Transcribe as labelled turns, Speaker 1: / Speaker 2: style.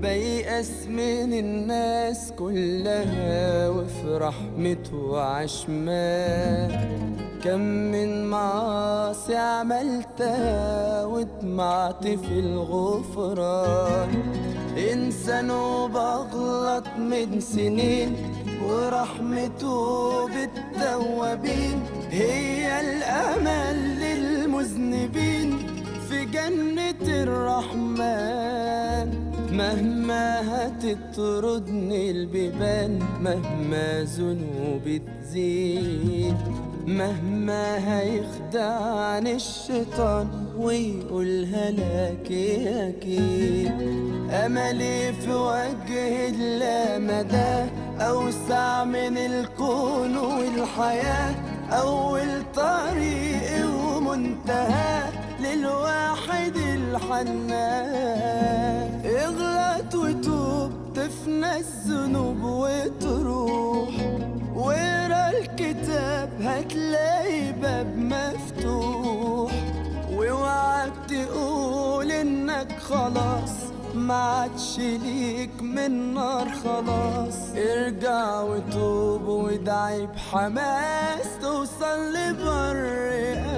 Speaker 1: بيأس من الناس كلها وفي رحمته عشمان كم من معاصي عملتها وطمعت في الغفران إنسان وبغلط من سنين ورحمته بالتوابين هي الأمل للمذنبين في جنة الرحمن مهما هتطردني البيبان مهما ذنوبي تزيد مهما هيخدعني الشيطان ويقول هلاكي أكيد أملي في وجه اللامدى أوسع من الكون والحياة أول طريق ومنتهى للواحد الحنان اغلط وتوب تفنى الذنوب وتروح واقرا الكتاب هتلاقي باب مفتوح واوعك تقول انك خلاص ما عادش ليك من نار خلاص ارجع وتوب وادعي بحماس توصل لبر